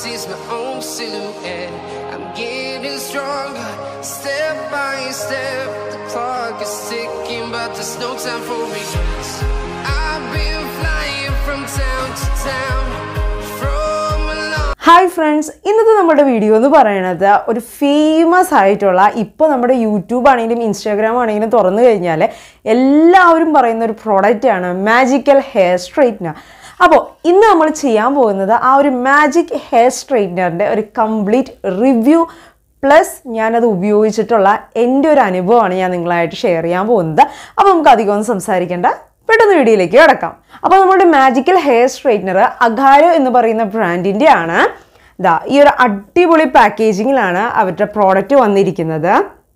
is my own silhouette. I'm getting stronger, step by step. The clock is ticking, but there's no time for regrets. I've been flying from town to town, from a long hi friends ഇന്നത്തെ നമ്മുടെ video എന്ന് പറയുന്നത് ഒരു famous ആയിട്ടുള്ള ഇപ്പോൾ നമ്മുടെ YouTube ആണെങ്കിലും Instagram ആണെങ്കിലും തുറന്നു കഴിഞ്ഞാൽ എല്ലാവരും പറയുന്ന ഒരു പ്രോഡക്റ്റാണ് മാജിക്കൽ ഹെയർ സ്ട്രൈറ്റ്നർ അപ്പോൾ ഇന്ന് നമ്മൾ ചെയ്യാൻ പോകുന്നത് ആ ഒരു മാജിക് ഹെയർ സ്ട്രൈറ്റ്നറിൻ്റെ ഒരു കംപ്ലീറ്റ് റിവ്യൂ പ്ലസ് ഞാനത് ഉപയോഗിച്ചിട്ടുള്ള എൻ്റെ ഒരു അനുഭവമാണ് ഞാൻ നിങ്ങളായിട്ട് ഷെയർ ചെയ്യാൻ പോകുന്നത് അപ്പോൾ നമുക്ക് അധികം ഒന്നും സംസാരിക്കേണ്ട പെട്ടെന്ന് വീഡിയോയിലേക്ക് കിടക്കാം അപ്പോൾ നമ്മുടെ മാജിക്കൽ ഹെയർ സ്ട്രൈറ്റ്നർ അഗാരോ എന്ന് പറയുന്ന ബ്രാൻഡിൻ്റെ ആണ് ഇതാ ഈ ഒരു അടിപൊളി പാക്കേജിങ്ങിലാണ് അവരുടെ പ്രോഡക്റ്റ് വന്നിരിക്കുന്നത്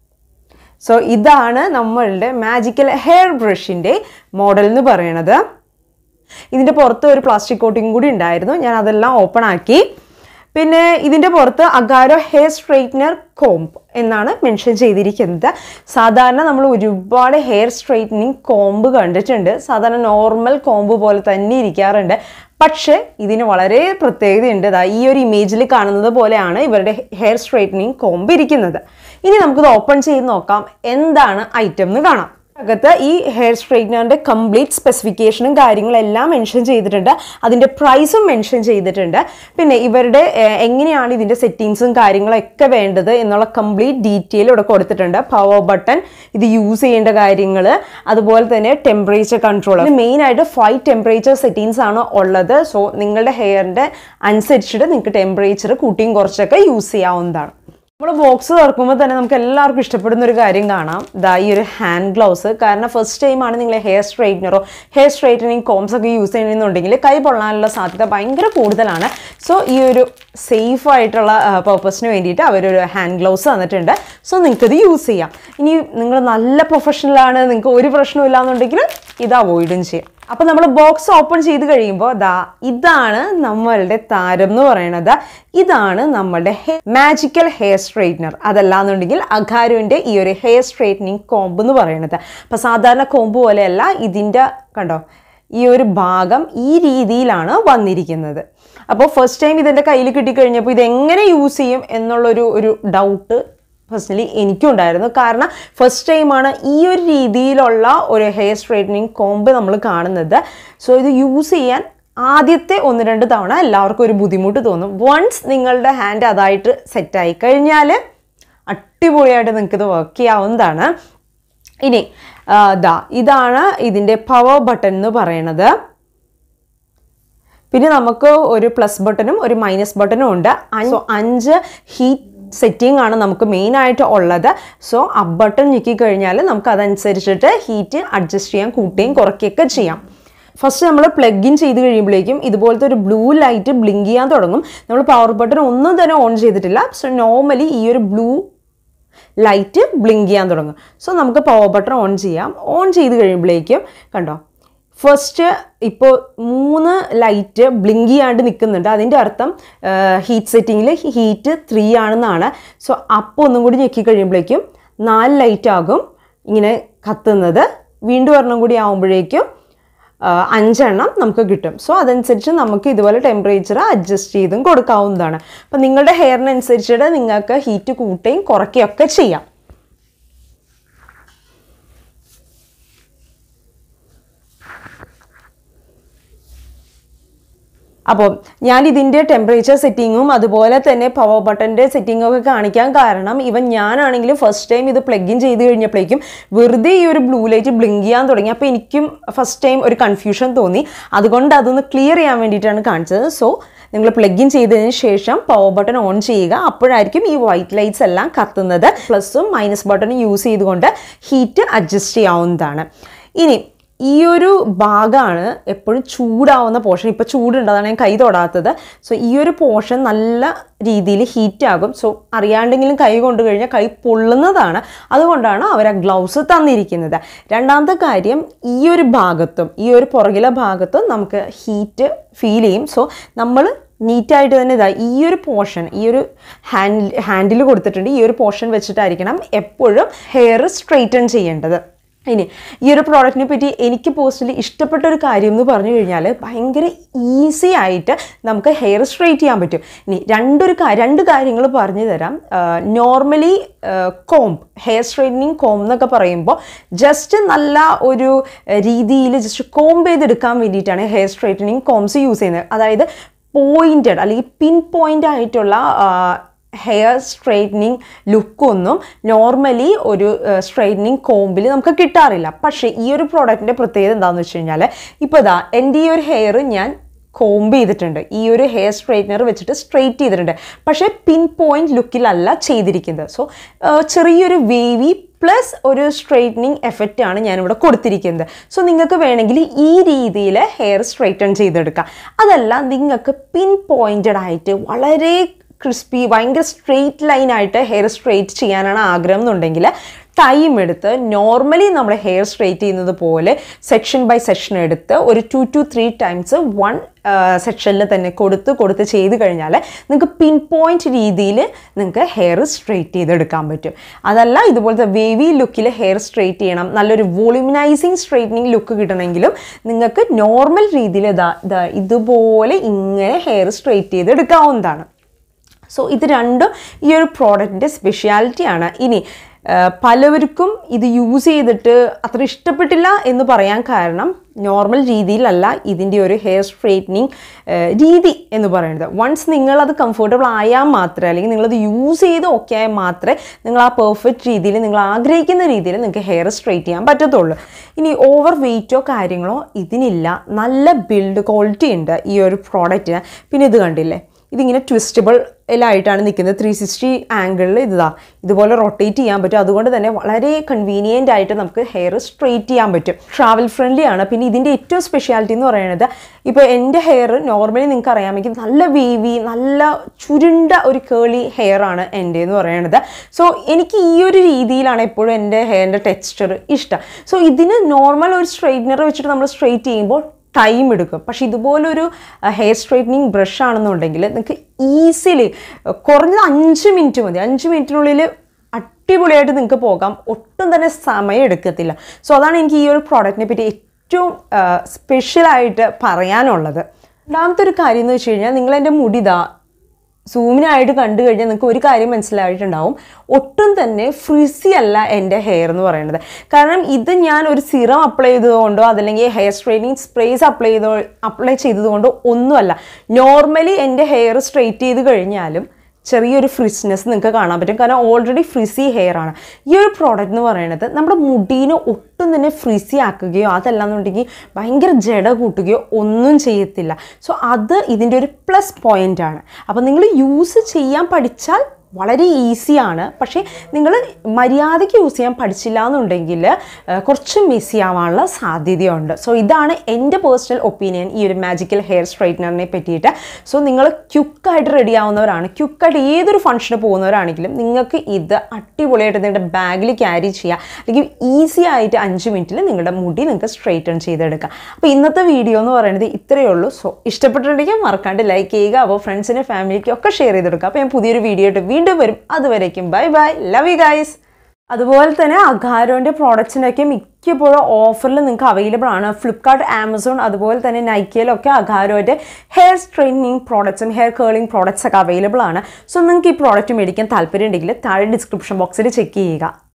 സോ ഇതാണ് നമ്മളുടെ മാജിക്കൽ ഹെയർ ബ്രഷിൻ്റെ മോഡൽ എന്ന് പറയുന്നത് ഇതിൻ്റെ പുറത്ത് ഒരു പ്ലാസ്റ്റിക് കോട്ടിംഗ് കൂടി ഉണ്ടായിരുന്നു ഞാൻ അതെല്ലാം ഓപ്പൺ ആക്കി പിന്നെ ഇതിൻ്റെ പുറത്ത് അഗാരോ ഹെയർ സ്ട്രെയിറ്റ്നർ കോംബ് എന്നാണ് മെൻഷൻ ചെയ്തിരിക്കുന്നത് സാധാരണ നമ്മൾ ഒരുപാട് ഹെയർ സ്ട്രെയിറ്റനിങ് കോംബ് കണ്ടിട്ടുണ്ട് സാധാരണ നോർമൽ കോംബ് പോലെ തന്നെ ഇരിക്കാറുണ്ട് പക്ഷേ ഇതിന് വളരെ പ്രത്യേകതയുണ്ട് ദാ ഈ ഒരു ഇമേജിൽ കാണുന്നത് പോലെയാണ് ഇവരുടെ ഹെയർ സ്ട്രെയിറ്റനിങ് കോംബ് ഇരിക്കുന്നത് ഇനി നമുക്കിത് ഓപ്പൺ ചെയ്ത് നോക്കാം എന്താണ് ഐറ്റം എന്ന് കാണാം അകത്ത് ഈ ഹെയർ സ്ട്രെയിറ്റ്നറിൻ്റെ കംപ്ലീറ്റ് സ്പെസിഫിക്കേഷനും കാര്യങ്ങളെല്ലാം മെൻഷൻ ചെയ്തിട്ടുണ്ട് അതിൻ്റെ പ്രൈസും മെൻഷൻ ചെയ്തിട്ടുണ്ട് പിന്നെ ഇവരുടെ ഏഹ്, എങ്ങനെയാണ് ഇതിൻ്റെ സെറ്റിങ്സും കാര്യങ്ങളൊക്കെ വേണ്ടത് എന്നുള്ള കംപ്ലീറ്റ് ഡീറ്റെയിൽ ഇവിടെ കൊടുത്തിട്ടുണ്ട് പവർ ബട്ടൺ ഇത് യൂസ് ചെയ്യേണ്ട കാര്യങ്ങൾ അതുപോലെ തന്നെ ടെമ്പറേച്ചർ കൺട്രോൾ മെയിൻ ആയിട്ട് ഫൈവ് ടെമ്പറേച്ചർ സെറ്റിങ്സ് ആണ് ഉള്ളത് സോ നിങ്ങളുടെ ഹെയറിൻ്റെ അനുസരിച്ചിട്ട് നിങ്ങൾക്ക് ടെമ്പറേച്ചർ കൂട്ടിയും കുറച്ചൊക്കെ യൂസ് ചെയ്യാവുന്നതാണ് നമ്മൾ ബോക്സ് തുറക്കുമ്പോൾ തന്നെ നമുക്ക് എല്ലാവർക്കും ഇഷ്ടപ്പെടുന്ന ഒരു കാര്യം കാണാം ദാ ഈ ഒരു ഹാൻഡ് ഗ്ലൗസ് കാരണം ഫസ്റ്റ് ടൈമാണ് നിങ്ങൾ ഹെയർ സ്ട്രൈറ്റ്നറോ ഹെയർ സ്ട്രൈറ്റനിങ് കോംസ് ഒക്കെ യൂസ് ചെയ്യുന്നുണ്ടെങ്കിൽ കൈ പൊള്ളാനുള്ള സാധ്യത ഭയങ്കര കൂടുതലാണ് സോ ഈ ഒരു സേഫ് ആയിട്ടുള്ള പർപ്പസിന് വേണ്ടിയിട്ട് അവരൊരു ഹാൻഡ് ഗ്ലൗസ് തന്നിട്ടുണ്ട് സോ നിങ്ങൾക്കിത് യൂസ് ചെയ്യാം ഇനി നിങ്ങൾ നല്ല പ്രൊഫഷണലാണ് നിങ്ങൾക്ക് ഒരു പ്രശ്നമില്ല എന്നുണ്ടെങ്കിൽ ഇത് അവോയ്ഡും ചെയ്യാം അപ്പം നമ്മൾ ബോക്സ് ഓപ്പൺ ചെയ്ത് കഴിയുമ്പോൾ ദാ ഇതാണ് നമ്മളുടെ താരം എന്ന് പറയുന്നത് ഇതാണ് നമ്മളുടെ മാജിക്കൽ ഹെയർ സ്ട്രെയിറ്റ്നർ അതല്ലാന്നുണ്ടെങ്കിൽ അഖാരുവിൻ്റെ ഈ ഒരു ഹെയർ സ്ട്രെയിറ്റനിങ് കോംബ് എന്ന് പറയുന്നത് അപ്പം സാധാരണ കോംബ് പോലെയല്ല ഇതിൻ്റെ കണ്ടോ ഈ ഒരു ഭാഗം ഈ രീതിയിലാണ് വന്നിരിക്കുന്നത് അപ്പോൾ ഫസ്റ്റ് ടൈം ഇതെൻ്റെ കയ്യിൽ കിട്ടിക്കഴിഞ്ഞപ്പോൾ ഇതെങ്ങനെ യൂസ് ചെയ്യും എന്നുള്ളൊരു ഒരു ഡൗട്ട് പേഴ്സണലി എനിക്കും ഉണ്ടായിരുന്നു കാരണം ഫസ്റ്റ് ടൈമാണ് ഈ ഒരു രീതിയിലുള്ള ഒരു ഹെയർ സ്ട്രൈറ്റനിങ് കോംബ് നമ്മൾ കാണുന്നത് സോ ഇത് യൂസ് ചെയ്യാൻ ആദ്യത്തെ ഒന്ന് രണ്ട് തവണ എല്ലാവർക്കും ഒരു ബുദ്ധിമുട്ട് തോന്നും വൺസ് നിങ്ങളുടെ ഹാൻഡ് അതായിട്ട് സെറ്റായി കഴിഞ്ഞാൽ അടിപൊളിയായിട്ട് നിങ്ങൾക്കിത് വർക്ക് ചെയ്യാവുന്നതാണ് ഇനി ആ, ദാ ഇതാണ് ഇതിൻ്റെ പവർ ബട്ടൺ എന്ന് പറയുന്നത് പിന്നെ നമുക്ക് ഒരു പ്ലസ് ബട്ടണും ഒരു മൈനസ് ബട്ടണും ഉണ്ട് സോ അഞ്ച് ഹീറ്റ് സെറ്റിംഗ് ആണ് നമുക്ക് മെയിൻ ആയിട്ട് ഉള്ളത് സോ അപ്പ് ബട്ടൺ ഞെക്കി കഴിഞ്ഞാൽ നമുക്ക് അതനുസരിച്ചിട്ട് ഹീറ്റ് അഡ്ജസ്റ്റ് ചെയ്യാൻ കൂട്ടുകയും കുറയ്ക്കുകയൊക്കെ ചെയ്യാം ഫസ്റ്റ് നമ്മൾ പ്ലഗ് ഇൻ ചെയ്ത് കഴിയുമ്പോഴേക്കും ഇതുപോലത്തെ ഒരു ബ്ലൂ ലൈറ്റ് ബ്ലിങ്ക് ചെയ്യാൻ തുടങ്ങും നമ്മൾ പവർ ബട്ടൺ ഒന്നും തന്നെ ഓൺ ചെയ്തിട്ടില്ല സോ നോർമലി ഈ ഒരു ബ്ലൂ ലൈറ്റ് ബ്ലിങ്ക് ചെയ്യാൻ തുടങ്ങും സോ നമുക്ക് പവർ ബട്ടൺ ഓൺ ചെയ്യാം ഓൺ ചെയ്ത് കഴിയുമ്പോഴേക്കും കണ്ടോ ഫസ്റ്റ് ഇപ്പോൾ മൂന്ന് ലൈറ്റ് ബ്ലിങ്ക് ചെയ്യാണ്ട് നിൽക്കുന്നുണ്ട് അതിൻ്റെ അർത്ഥം ഹീറ്റ് സെറ്റിങ്ങിൽ ഹീറ്റ് ത്രീ ആണെന്നാണ് സോ അപ്പോൾ ഒന്നും കൂടി ഞെക്കി കഴിയുമ്പോഴേക്കും നാല് ലൈറ്റ് ആകും ഇങ്ങനെ കത്തുന്നത് വീണ്ടും ഒരെണ്ണം കൂടി ആകുമ്പോഴേക്കും ആ, അഞ്ചെണ്ണം നമുക്ക് കിട്ടും സോ അതനുസരിച്ച് നമുക്ക് ഇതുപോലെ ടെമ്പറേച്ചർ അഡ്ജസ്റ്റ് ചെയ്തും കൊടുക്കാവുന്നതാണ് അപ്പം നിങ്ങളുടെ ഹെയറിനനുസരിച്ചിട്ട് നിങ്ങൾക്ക് ഹീറ്റ് കൂട്ടുകയും കുറയ്ക്കുകയൊക്കെ ചെയ്യാം അപ്പോൾ ഞാൻ ഇതിൻ്റെ ടെമ്പറേച്ചർ സെറ്റിങ്ങും അതുപോലെ തന്നെ പവർ ബട്ടൻ്റെ സെറ്റിങ്ങും ഒക്കെ കാണിക്കാൻ കാരണം ഇവൻ ഞാനാണെങ്കിലും ഫസ്റ്റ് ടൈം ഇത് പ്ലഗ് ഇൻ ചെയ്ത് കഴിഞ്ഞപ്പോഴേക്കും വെറുതെ ഈ ഒരു ബ്ലൂ ലൈറ്റ് ബ്ലിങ്ക് ചെയ്യാൻ തുടങ്ങി അപ്പോൾ എനിക്കും ഫസ്റ്റ് ടൈം ഒരു കൺഫ്യൂഷൻ തോന്നി അതുകൊണ്ട് അതൊന്ന് ക്ലിയർ ചെയ്യാൻ വേണ്ടിയിട്ടാണ് കാണിച്ചത് സോ നിങ്ങൾ പ്ലഗ് ഇൻ ചെയ്തതിന് ശേഷം പവർ ബട്ടൺ ഓൺ ചെയ്യുക അപ്പോഴായിരിക്കും ഈ വൈറ്റ് ലൈറ്റ്സ് എല്ലാം കത്തുന്നത് പ്ലസും മൈനസ് ബട്ടണും യൂസ് ചെയ്തുകൊണ്ട് ഹീറ്റ് അഡ്ജസ്റ്റ് ചെയ്യാവുന്നതാണ് ഇനി ഈ ഒരു ഭാഗമാണ് എപ്പോഴും ചൂടാവുന്ന പോർഷൻ ഇപ്പോൾ ചൂടുണ്ട് അതാണ് ഞാൻ കൈ തൊടാത്തത് സോ ഈ ഒരു പോർഷൻ നല്ല രീതിയിൽ ഹീറ്റ് ആകും സോ അറിയാണ്ടെങ്കിലും കൈ കൊണ്ടു കഴിഞ്ഞാൽ കൈ പൊള്ളുന്നതാണ് അതുകൊണ്ടാണ് അവർ ആ ഗ്ലൗസ് തന്നിരിക്കുന്നത് രണ്ടാമത്തെ കാര്യം ഈ ഒരു ഭാഗത്തും ഈ ഒരു പുറകിലെ ഭാഗത്തും നമുക്ക് ഹീറ്റ് ഫീൽ ചെയ്യും സോ നമ്മൾ നീറ്റായിട്ട് തന്നെ ഇതാ ഈ ഒരു പോർഷൻ ഈ ഒരു ഹാൻഡ് ഹാൻഡിൽ കൊടുത്തിട്ടുണ്ട് ഈ ഒരു പോർഷൻ വെച്ചിട്ടായിരിക്കണം എപ്പോഴും ഹെയർ സ്ട്രെയിറ്റൻ ചെയ്യേണ്ടത് ഇനി ഈ ഒരു പ്രോഡക്റ്റിനെ പറ്റി എനിക്ക് പേഴ്സണലി ഇഷ്ടപ്പെട്ട ഒരു കാര്യം എന്ന് പറഞ്ഞു കഴിഞ്ഞാൽ ഭയങ്കര ഈസി ആയിട്ട് നമുക്ക് ഹെയർ സ്ട്രെയിറ്റ് ചെയ്യാൻ പറ്റും ഇനി രണ്ടൊരു കാ- രണ്ട് കാര്യങ്ങൾ പറഞ്ഞു തരാം normally comb hair straightening comb എന്നൊക്കെ പറയുമ്പോൾ ജസ്റ്റ് നല്ല ഒരു രീതിയിൽ ജസ്റ്റ് കോംബ് ചെയ്തെടുക്കാൻ വേണ്ടിയിട്ടാണ് ഹെയർ സ്ട്രെയിറ്റനിങ് കോംസ് യൂസ് ചെയ്യുന്നത് അതായത് പോയിൻറ്റഡ് അല്ലെങ്കിൽ പിൻ പോയിൻ്റ് ആയിട്ടുള്ള ആ, ഹെയർ സ്ട്രെയിറ്റനിങ് ലുക്കൊന്നും നോർമലി ഒരു സ്ട്രെയിറ്റനിങ് കോമ്പിൽ നമുക്ക് കിട്ടാറില്ല പക്ഷേ ഈ ഒരു പ്രോഡക്റ്റിൻ്റെ പ്രത്യേകത എന്താണെന്ന് വെച്ച് കഴിഞ്ഞാൽ ഇപ്പോൾ ഇതാ എൻ്റെ ഈ ഒരു ഹെയർ ഞാൻ കോംബ് ചെയ്തിട്ടുണ്ട് ഈ ഒരു ഹെയർ സ്ട്രെയിറ്റ്നർ വെച്ചിട്ട് സ്ട്രെയിറ്റ് ചെയ്തിട്ടുണ്ട് പക്ഷേ പിൻ പോയിന്റ് ലുക്കിലല്ല ചെയ്തിരിക്കുന്നത് സോ ചെറിയൊരു വേവി പ്ലസ് ഒരു സ്ട്രെയിറ്റനിങ് എഫക്റ്റ് ആണ് ഞാനിവിടെ കൊടുത്തിരിക്കുന്നത് സോ നിങ്ങൾക്ക് വേണമെങ്കിൽ ഈ രീതിയിൽ ഹെയർ സ്ട്രെയിറ്റൺ ചെയ്തെടുക്കാം അതല്ല നിങ്ങൾക്ക് പിൻ പോയിന്റഡ് ആയിട്ട് വളരെ ക്രിസ്പി ഭയങ്കര സ്ട്രെയിറ്റ് ലൈനായിട്ട് ഹെയർ സ്ട്രെയിറ്റ് ചെയ്യാനാണ് ആഗ്രഹം എന്നുണ്ടെങ്കിൽ ടൈം എടുത്ത് നോർമലി നമ്മൾ ഹെയർ സ്ട്രെയിറ്റ് ചെയ്യുന്നത് പോലെ സെക്ഷൻ ബൈ സെക്ഷൻ എടുത്ത് ഒരു two two three times one സെക്ഷനിൽ തന്നെ കൊടുത്ത് കൊടുത്ത് ചെയ്ത് കഴിഞ്ഞാൽ നിങ്ങൾക്ക് പിൻ പോയിന്റ് രീതിയിൽ നിങ്ങൾക്ക് ഹെയർ സ്ട്രെയിറ്റ് ചെയ്തെടുക്കാൻ പറ്റും അതല്ല ഇതുപോലത്തെ വേവി ലുക്കിൽ ഹെയർ സ്ട്രെയിറ്റ് ചെയ്യണം നല്ലൊരു വോളിമിനൈസിങ് സ്ട്രെയിറ്റനിങ് ലുക്ക് കിട്ടണമെങ്കിലും നിങ്ങൾക്ക് നോർമൽ രീതിയിൽ ഇതാ ഇതാ ഇതുപോലെ ഇങ്ങനെ ഹെയർ സ്ട്രെയിറ്റ് ചെയ്ത് എടുക്കാവുന്നതാണ് സോ ഇത് രണ്ടും ഈ ഒരു പ്രോഡക്റ്റിൻ്റെ സ്പെഷ്യാലിറ്റിയാണ് ഇനി ആ, പലവർക്കും ഇത് യൂസ് ചെയ്തിട്ട് അത്ര ഇഷ്ടപ്പെട്ടില്ല എന്ന് പറയാൻ കാരണം നോർമൽ രീതിയിലല്ല ഇതിൻ്റെ ഒരു ഹെയർ സ്ട്രെയിറ്റനിങ് രീതി എന്ന് പറയുന്നത് വൺസ് നിങ്ങളത് കംഫർട്ടബിൾ ആയാൽ മാത്രമേ അല്ലെങ്കിൽ നിങ്ങളത് യൂസ് ചെയ്ത് ഓക്കെ ആയാൽ മാത്രമേ നിങ്ങൾ ആ പെർഫെക്റ്റ് രീതിയിൽ നിങ്ങൾ ആഗ്രഹിക്കുന്ന രീതിയിൽ നിങ്ങൾക്ക് ഹെയർ സ്ട്രെയിറ്റ് ചെയ്യാൻ പറ്റത്തുള്ളൂ ഇനി ഓവർ വെയിറ്റോ കാര്യങ്ങളോ ഇതിനില്ല നല്ല ബിൽഡ് ക്വാളിറ്റി ഉണ്ട് ഈ ഒരു പ്രോഡക്റ്റിന് പിന്നെ ഇത് കണ്ടില്ലേ ഇതിങ്ങനെ ട്വിസ്റ്റബിൾ ആയിട്ടാണ് നിൽക്കുന്നത് ത്രീ സിക്സ്റ്റി ആംഗിളിൽ ഇതാ ഇതുപോലെ റൊട്ടേറ്റ് ചെയ്യാൻ പറ്റും അതുകൊണ്ട് തന്നെ വളരെ കൺവീനിയൻ്റ് ആയിട്ട് നമുക്ക് ഹെയർ സ്ട്രെയിറ്റ് ചെയ്യാൻ പറ്റും ട്രാവൽ ഫ്രണ്ട്ലി ആണ് പിന്നെ ഇതിൻ്റെ ഏറ്റവും സ്പെഷ്യാലിറ്റി എന്ന് പറയുന്നത് ഇപ്പോൾ എൻ്റെ ഹെയർ നോർമലി നിങ്ങൾക്ക് അറിയാമെങ്കിൽ നല്ല വേവി നല്ല ചുരുണ്ട ഒരു കേളി ഹെയർ ആണ് എൻ്റെ എന്ന് പറയുന്നത് സോ എനിക്ക് ഈ ഒരു രീതിയിലാണ് എപ്പോഴും എൻ്റെ ഹെയറിൻ്റെ ടെക്സ്ചർ ഇഷ്ടം സോ ഇതിന് നോർമൽ ഒരു സ്ട്രെയിറ്റ്നർ വെച്ചിട്ട് നമ്മൾ സ്ട്രെയിറ്റ് ചെയ്യുമ്പോൾ ടൈം എടുക്കും പക്ഷെ ഇതുപോലൊരു ഹെയർ സ്ട്രൈറ്റനിങ് ബ്രഷ് ആണെന്നുണ്ടെങ്കിൽ നിങ്ങൾക്ക് ഈസിലി കുറഞ്ഞത് അഞ്ച് മിനിറ്റ് മതി അഞ്ച് മിനിറ്റിനുള്ളിൽ അടിപൊളിയായിട്ട് നിങ്ങൾക്ക് പോകാം ഒട്ടും തന്നെ സമയം എടുക്കത്തില്ല സോ അതാണ് എനിക്ക് ഈ ഒരു പ്രോഡക്റ്റിനെ പറ്റി ഏറ്റവും സ്പെഷ്യലായിട്ട് പറയാനുള്ളത് രണ്ടാമത്തെ ഒരു കാര്യം എന്ന് വെച്ച് കഴിഞ്ഞാൽ നിങ്ങൾ എൻ്റെ മുടി ഇതാ സൂമിനായിട്ട് കണ്ടു കഴിഞ്ഞാൽ നിങ്ങൾക്ക് ഒരു കാര്യം മനസ്സിലായിട്ടുണ്ടാവും ഒട്ടും തന്നെ ഫ്രിസി അല്ല എൻ്റെ ഹെയർ എന്ന് പറയുന്നത് കാരണം ഇത് ഞാൻ ഒരു സിറം അപ്ലൈ ചെയ്തതുകൊണ്ടോ അതല്ലെങ്കിൽ ഹെയർ സ്ട്രെയിറ്റിംഗ് സ്പ്രേസ് അപ്ലൈ ചെയ്തോ അപ്ലൈ ചെയ്തതുകൊണ്ടോ ഒന്നുമല്ല നോർമലി എൻ്റെ ഹെയർ സ്ട്രെയിറ്റ് ചെയ്ത് കഴിഞ്ഞാലും ചെറിയൊരു ഫ്രിസ്നെസ് നിങ്ങൾക്ക് കാണാൻ പറ്റും കാരണം ഓൾറെഡി ഫ്രിസി ഹെയർ ആണ് ഈ ഒരു പ്രോഡക്റ്റ് എന്ന് പറയുന്നത് നമ്മുടെ മുടീനെ ഒട്ടും തന്നെ ഫ്രിസി ആക്കുകയോ അതല്ലാന്നുണ്ടെങ്കിൽ ഭയങ്കര ജട കൂട്ടുകയോ ഒന്നും ചെയ്യത്തില്ല സോ അത് ഇതിൻ്റെ ഒരു പ്ലസ് പോയിൻ്റ് ആണ് അപ്പോൾ നിങ്ങൾ യൂസ് ചെയ്യാൻ പഠിച്ചാൽ വളരെ ഈസിയാണ് പക്ഷേ നിങ്ങൾ മര്യാദയ്ക്ക് യൂസ് ചെയ്യാൻ പഠിച്ചില്ല എന്നുണ്ടെങ്കിൽ ആ, കുറച്ച് മിസ് ആവാനുള്ള സാധ്യതയുണ്ട് സോ ഇതാണ് എൻ്റെ പേഴ്സണൽ ഒപ്പീനിയൻ ഈ ഒരു മാജിക്കൽ ഹെയർ സ്ട്രൈറ്റ്നറിനെ പറ്റിയിട്ട് സോ നിങ്ങൾ ക്യുക്കായിട്ട് റെഡി ആവുന്നവരാണ് ക്യുക്കായിട്ട് ഏതൊരു ഫംഗ്ഷന് പോകുന്നവരാണെങ്കിലും നിങ്ങൾക്ക് ഇത് അടിപൊളിയായിട്ട് നിങ്ങളുടെ ബാഗിൽ ക്യാരി ചെയ്യുക അല്ലെങ്കിൽ ഈസി ആയിട്ട് അഞ്ച് മിനിറ്റിൽ നിങ്ങളുടെ മുടി നിങ്ങൾക്ക് സ്ട്രൈറ്റൺ ചെയ്തെടുക്കാം അപ്പോൾ ഇന്നത്തെ വീഡിയോ എന്ന് പറയുന്നത് ഇത്രയേ ഉള്ളൂ സോ ഇഷ്ടപ്പെട്ടിട്ടുണ്ടെങ്കിൽ മറക്കാണ്ട് ലൈക്ക് ചെയ്യുക അപ്പോൾ ഫ്രണ്ട്സിനും ഫാമിലിക്കും ഒക്കെ ഷെയർ ചെയ്തെടുക്കുക അപ്പോൾ ഞാൻ പുതിയൊരു വീഡിയോ ആയിട്ട് വീണ്ടും വരും അതുവരേക്കും bye bye love you guys അതുപോലെ തന്നെ അഗാരോൻ്റെ പ്രോഡക്റ്റ്സിനൊക്കെ മിക്കപ്പോഴും ഓഫറിൽ നിങ്ങൾക്ക് അവൈലബിൾ ആണ് ഫ്ലിപ്കാർട്ട് ആമസോൺ അതുപോലെ തന്നെ നൈക്കയിലൊക്കെ അഗാരോൻ്റെ ഹെയർ സ്ട്രെയിനിങ് പ്രോഡക്ട്സും ഹെയർ കേളിംഗ് പ്രോഡക്ട്സ് ഒക്കെ അവൈലബിൾ ആണ് സോ നിങ്ങൾക്ക് ഈ പ്രോഡക്റ്റ് മേടിക്കാൻ താല്പര്യം ഉണ്ടെങ്കിൽ താഴെ ഡിസ്ക്രിപ്ഷൻ ബോക്സിൽ ചെക്ക് ചെയ്യുക